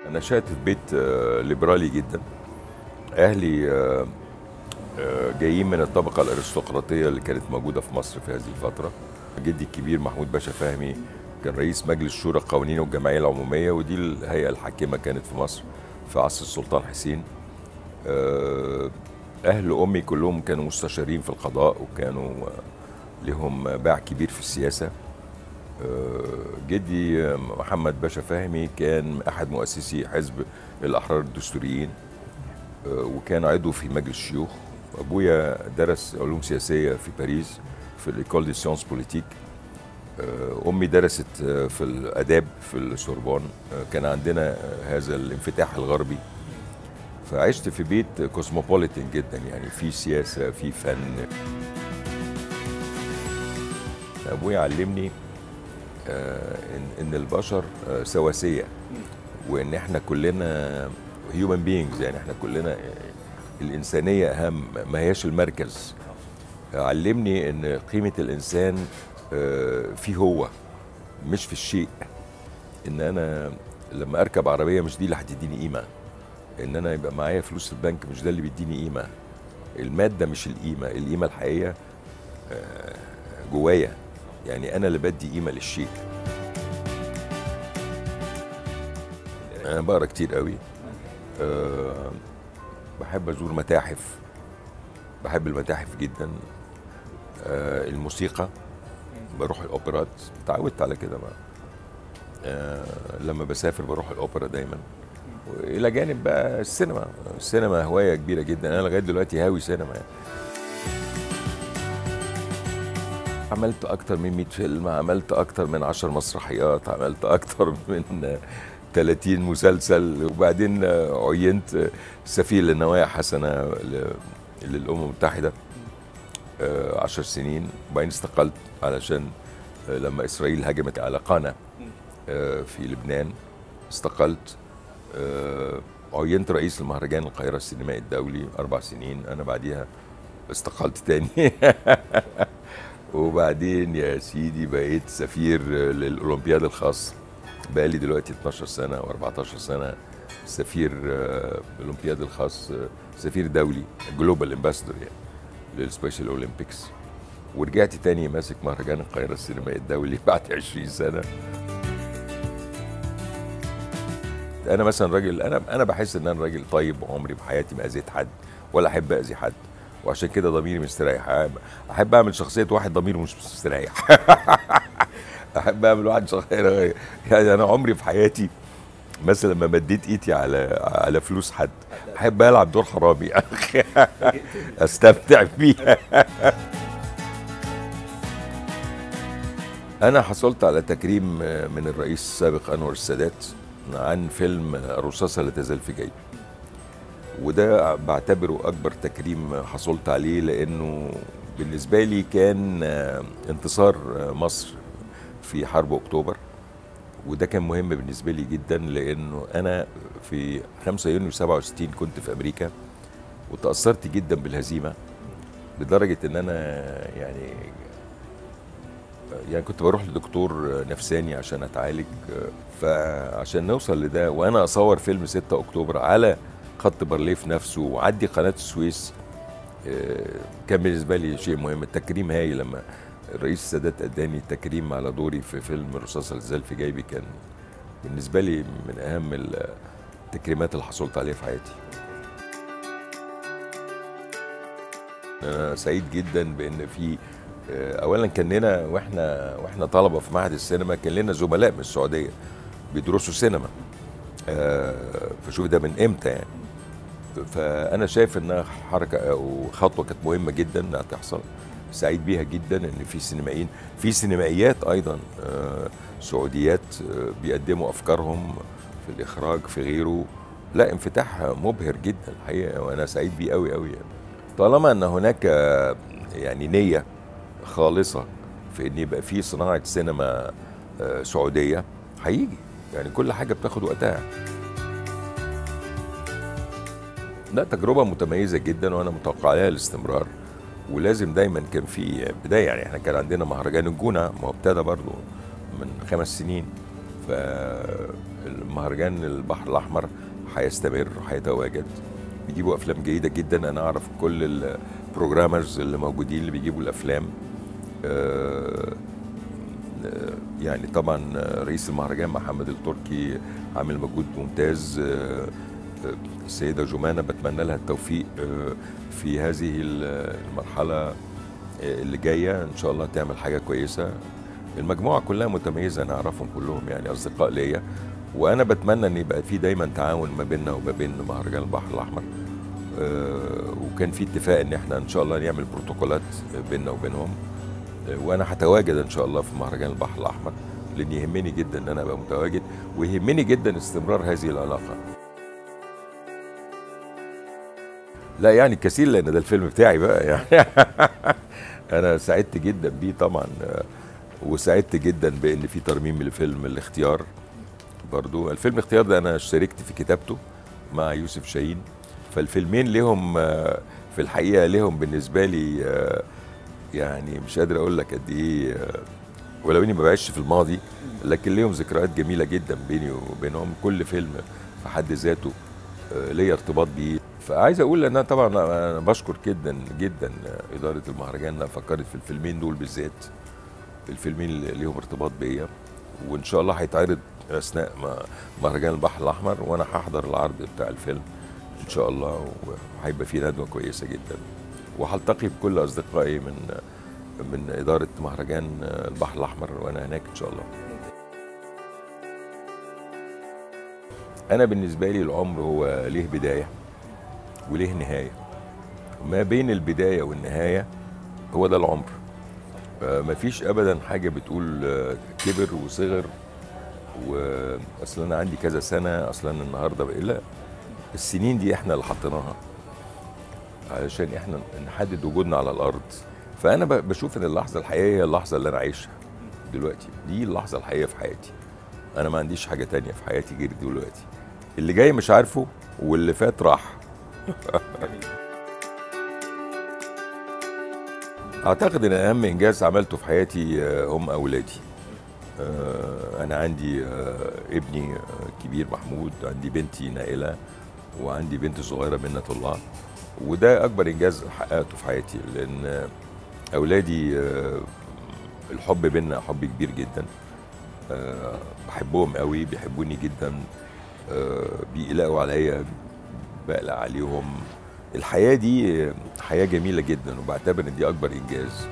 نشأت في بيت آه، ليبرالي جدا أهلي آه، آه، جايين من الطبقة الأرستقراطية اللي كانت موجودة في مصر في هذه الفترة جدي الكبير محمود باشا فهمي كان رئيس مجلس شورى القوانين والجمعية العمومية ودي الهيئة الحاكمة كانت في مصر في عصر السلطان حسين آه، أهل أمي كلهم كانوا مستشارين في القضاء وكانوا آه، لهم باع كبير في السياسة آه، جدي آه، محمد باشا فهمي كان أحد مؤسسي حزب الأحرار الدستوريين آه، وكان عضو في مجلس الشيوخ أبويا درس علوم سياسية في باريس في الإيكول دي سيونس بوليتيك آه، أمي درست آه، في الآداب في السوربون آه، كان عندنا آه، هذا الانفتاح الغربي فعشت في بيت كوسموبوليتان جدا يعني في سياسة في فن أبويا علمني آه، إن إن البشر آه، سواسية وإن إحنا كلنا هيومن بينجز يعني إحنا كلنا الإنسانية أهم ما هياش المركز علمني إن قيمة الإنسان آه، فيه هو مش في الشيء إن أنا لما أركب عربية مش دي اللي هتديني قيمة إن أنا يبقى معايا فلوس في البنك مش ده اللي بيديني قيمة المادة مش القيمة القيمة الحقيقية آه، جوايا يعني أنا اللي بدي قيمة للشيء أنا بقرا كتير قوي أه بحب أزور متاحف بحب المتاحف جدا أه الموسيقى بروح الأوبرات اتعودت على كده بقى أه لما بسافر بروح الأوبرا دايما إلى جانب بقى السينما السينما هواية كبيرة جدا أنا لغاية دلوقتي هاوي سينما يعني. عملت أكتر من 100 فيلم عملت أكتر من 10 مسرحيات عملت أكتر من 30 مسلسل وبعدين عينت سفير للنوايا حسنة ل- للأمم المتحدة آه، عشر سنين وبعدين استقلت علشان آه، لما إسرائيل هجمت على قانا آه، في لبنان استقلت آه، عينت رئيس المهرجان القاهرة السينمائي الدولي أربع سنين أنا بعديها استقلت تاني وبعدين يا سيدي بقيت سفير للأولمبياد الخاص بقالي دلوقتي 12 سنة و14 سنة سفير آه، الأولمبياد الخاص آه، سفير دولي جلوبال امباسدور يعني للسبيشال اولمبيكس ورجعت تاني ماسك مهرجان القاهرة السينمائي الدولي بعد 20 سنة انا مثلا راجل انا انا بحس ان انا راجل طيب وعمري في حياتي ما اذيت حد ولا احب اذي حد وعشان كده ضميري مستريح أحب- احب اعمل شخصيه واحد ضميره مش مستريح احب اعمل واحد شخصيه يعني انا عمري في حياتي مثلا لما مديت ايدي على على فلوس حد احب العب دور حرامي استمتع بيها انا حصلت على تكريم من الرئيس السابق انور السادات عن فيلم الرصاصه لا تزال في جيبي وده بعتبره اكبر تكريم حصلت عليه لانه بالنسبه لي كان آه، انتصار آه، مصر في حرب اكتوبر وده كان مهم بالنسبه لي جدا لانه انا في 5 يونيو 67 كنت في امريكا وتاثرت جدا بالهزيمه لدرجه ان انا يعني يعني كنت بروح لدكتور نفساني عشان اتعالج فعشان نوصل لده وانا اصور فيلم 6 اكتوبر على خط بارليف نفسه وعدي قناه السويس آه، كان بالنسبه لي شيء مهم التكريم هاي لما الرئيس السادات اداني تكريم على دوري في فيلم الرصاصه الزال في جيبي كان بالنسبه لي من اهم التكريمات اللي حصلت عليها في حياتي انا سعيد جدا بان في آه، اولا كان لنا واحنا واحنا طلبه في معهد السينما كان لنا زملاء من السعوديه بيدرسوا سينما آه، فشوف ده من امتى يعني فانا شايف انها حركه او خطوه كانت مهمه جدا انها تحصل سعيد بيها جدا ان في سينمائيين في سينمائيات ايضا آه، سعوديات آه، بيقدموا افكارهم في الاخراج في غيره لا انفتاح مبهر جدا الحقيقه وانا سعيد بيه قوي قوي يعني طالما ان هناك آه، يعني نيه خالصه في ان يبقى في صناعه سينما آه، سعوديه هيجي يعني كل حاجه بتاخد وقتها لا تجربه متميزه جدا وانا متوقع لها الاستمرار ولازم دايما كان في بدايه يعني احنا كان عندنا مهرجان الجونه ما هو ابتدى برضه من خمس سنين فالمهرجان البحر الاحمر هيستمر وهيتواجد بيجيبوا افلام جيده جدا انا اعرف كل البروجرامرز اللي موجودين اللي بيجيبوا الافلام آه، آه، يعني طبعا رئيس المهرجان محمد التركي عامل مجهود ممتاز آه، آه، السيده جمانه بتمنى لها التوفيق آه، في هذه المرحله آه، اللي جايه ان شاء الله تعمل حاجه كويسه المجموعه كلها متميزه انا اعرفهم كلهم يعني اصدقاء ليا وانا بتمنى ان يبقى في دايما تعاون ما بيننا وما بين مهرجان البحر الاحمر آه، وكان في اتفاق ان احنا ان شاء الله نعمل بروتوكولات بيننا وبينهم آه، وانا هتواجد ان شاء الله في مهرجان البحر الاحمر لان يهمني جدا ان انا ابقى متواجد ويهمني جدا استمرار هذه العلاقه لا يعني كثير لان ده الفيلم بتاعي بقى يعني انا سعدت جدا بيه طبعا آه، وسعدت جدا بان في ترميم لفيلم الاختيار برضو الفيلم الاختيار ده انا اشتركت في كتابته مع يوسف شاهين فالفيلمين لهم آه، في الحقيقه لهم بالنسبه لي آه، يعني مش قادر اقول لك قد ايه آه، ولو اني ما بعيش في الماضي لكن ليهم ذكريات جميله جدا بيني وبينهم كل فيلم في حد ذاته آه، ليا ارتباط بيه فعايز اقول ان انا طبعا انا بشكر جدا جدا اداره المهرجان انها فكرت في الفيلمين دول بالذات الفيلمين اللي ليهم ارتباط بيا وان شاء الله هيتعرض اثناء ما- مهرجان البحر الاحمر وانا هحضر العرض بتاع الفيلم ان شاء الله وهيبقى في ندوه كويسه جدا وهلتقي بكل اصدقائي من من اداره مهرجان البحر الاحمر وانا هناك ان شاء الله انا بالنسبه لي العمر هو ليه بدايه وليه نهايه ما بين البدايه والنهايه هو ده العمر آه، مفيش ابدا حاجه بتقول آه، كبر وصغر واصل انا عندي كذا سنه اصلا النهارده بقى لا السنين دي احنا اللي حطيناها علشان احنا نحدد وجودنا على الارض فانا ب- بشوف ان اللحظه الحقيقيه هي اللحظه اللي انا عايشها دلوقتي دي اللحظه الحقيقيه في حياتي انا ما عنديش حاجه تانية في حياتي غير دلوقتي اللي جاي مش عارفه واللي فات راح اعتقد ان اهم انجاز عملته في حياتي آه، هم اولادي آه، انا عندي آه، ابني آه، كبير محمود عندي بنتي نائله وعندي بنت صغيره منة الله وده اكبر انجاز حققته في حياتي لان اولادي آه، الحب بينا حب كبير جدا آه، بحبهم قوي بيحبوني جدا آه، بيقلقوا عليا بقلق عليهم الحياه دي حياه جميله جدا وبعتبر ان دي اكبر انجاز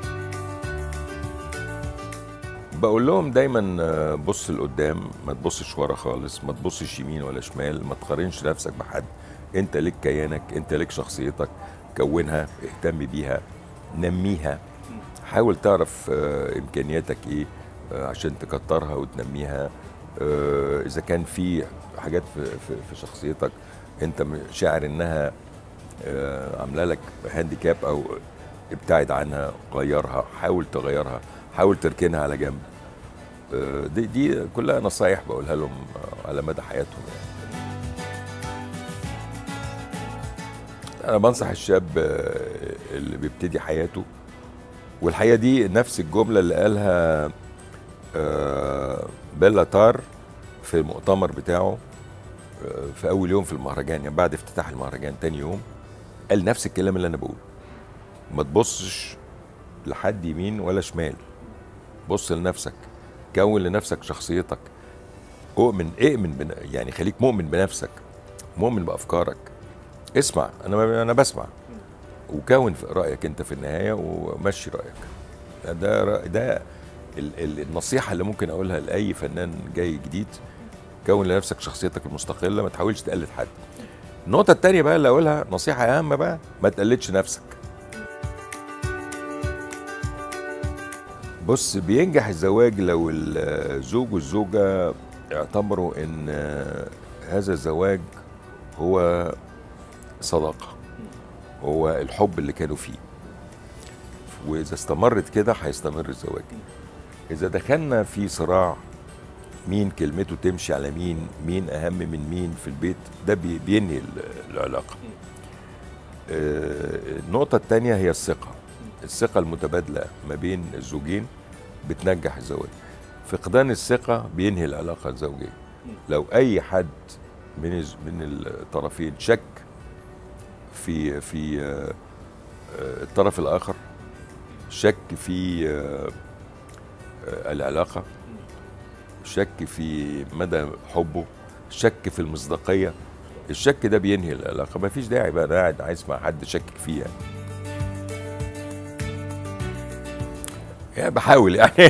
بقول لهم دايما آه، بص لقدام ما تبصش ورا خالص ما تبصش يمين ولا شمال ما تقارنش نفسك بحد انت ليك كيانك انت ليك شخصيتك كونها اهتم بيها نميها حاول تعرف آه، امكانياتك ايه آه، عشان تكترها وتنميها آه، اذا كان في حاجات في, في, في شخصيتك انت م- شاعر انها آه، عامله لك هانديكاب او ابتعد عنها غيرها حاول تغيرها حاول تركنها على جنب آه، دي دي كلها نصايح بقولها لهم آه، على مدى حياتهم يعني. انا بنصح الشاب آه، اللي بيبتدي حياته والحقيقه دي نفس الجمله اللي قالها آه، بيلا تار في المؤتمر بتاعه آه، في اول يوم في المهرجان يعني بعد افتتاح المهرجان تاني يوم قال نفس الكلام اللي انا بقوله ما تبصش لحد يمين ولا شمال بص لنفسك كون لنفسك شخصيتك اؤمن اؤمن بن يعني خليك مؤمن بنفسك مؤمن بافكارك اسمع انا انا بسمع وكون في رايك انت في النهايه ومشي رايك ده رأي ده ال- ال- النصيحه اللي ممكن اقولها لاي فنان جاي جديد كون لنفسك شخصيتك المستقله ما تحاولش تقلد حد النقطه التانية بقى اللي اقولها نصيحه اهم بقى ما تقلدش نفسك بص بينجح الزواج لو الزوج والزوجة اعتبروا ان هذا الزواج هو صداقة هو الحب اللي كانوا فيه وإذا استمرت كده هيستمر الزواج إذا دخلنا في صراع مين كلمته تمشي على مين مين أهم من مين في البيت ده بي- بينهي ال- العلاقة آه، النقطة التانية هي الثقة الثقة المتبادلة ما بين الزوجين بتنجح الزواج فقدان الثقه بينهي العلاقه الزوجيه لو اي حد من الز- من الطرفين شك في في آه، آه، الطرف الاخر شك في آه، آه، العلاقه شك في مدى حبه شك في المصداقيه الشك ده بينهي العلاقه ما فيش داعي بقى انا قاعد عايز مع حد شكك فيه يعني يعني بحاول يعني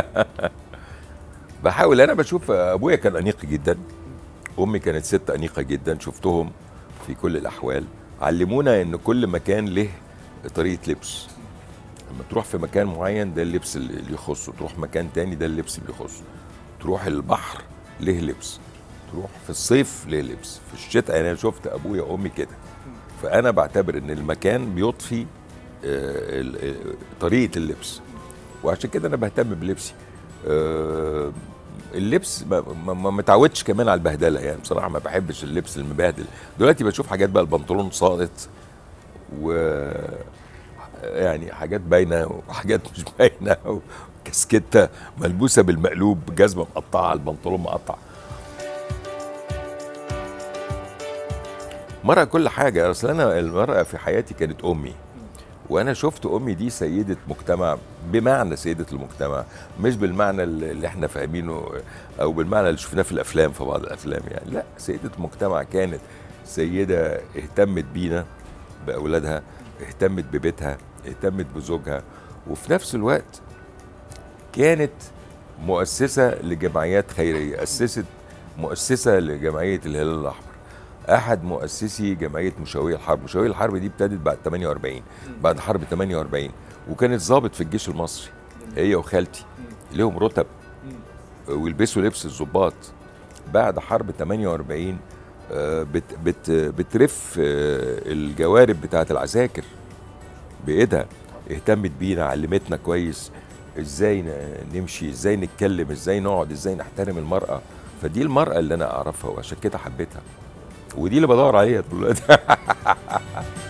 بحاول انا بشوف ابويا كان انيق جدا امي كانت ست انيقه جدا شفتهم في كل الاحوال علمونا ان كل مكان له طريقه لبس لما تروح في مكان معين ده اللبس اللي يخصه تروح مكان تاني ده اللبس اللي يخصه تروح البحر له لبس تروح في الصيف له لبس في الشتاء انا شفت ابويا وامي كده فانا بعتبر ان المكان بيضفي آه، ال- آه، طريقه اللبس وعشان كده انا بهتم بلبسي آه، اللبس ما ما- ما متعودش كمان على البهدله يعني بصراحه ما بحبش اللبس المبهدل دلوقتي بشوف حاجات بقى البنطلون ساقط و يعني حاجات باينه وحاجات مش باينه وكاسكته ملبوسه بالمقلوب جزمه مقطعه البنطلون مقطع مرأة كل حاجة أصل أنا المرأة في حياتي كانت أمي وأنا شفت أمي دي سيدة مجتمع بمعنى سيدة المجتمع مش بالمعنى اللي احنا فاهمينه أو بالمعنى اللي شفناه في الأفلام في بعض الأفلام يعني لا سيدة مجتمع كانت سيدة اهتمت بينا بأولادها اهتمت ببيتها اهتمت بزوجها وفي نفس الوقت كانت مؤسسة لجمعيات خيرية أسست مؤسسة لجمعية الهلال الأحمر أحد مؤسسي جمعية مشاوية الحرب مشاوية الحرب دي ابتدت بعد 48 بعد حرب 48 وكانت ضابط في الجيش المصري هي وخالتي لهم رتب ويلبسوا لبس الضباط بعد حرب 48 آه، بت بت بترف آه، الجوارب بتاعت العساكر بايدها اهتمت بينا علمتنا كويس ازاي ن- نمشي ازاي نتكلم ازاي نقعد ازاي نحترم المرأة فدي المرأة اللي انا اعرفها وعشان كده حبيتها ودي اللي بدور عليها دلوقتي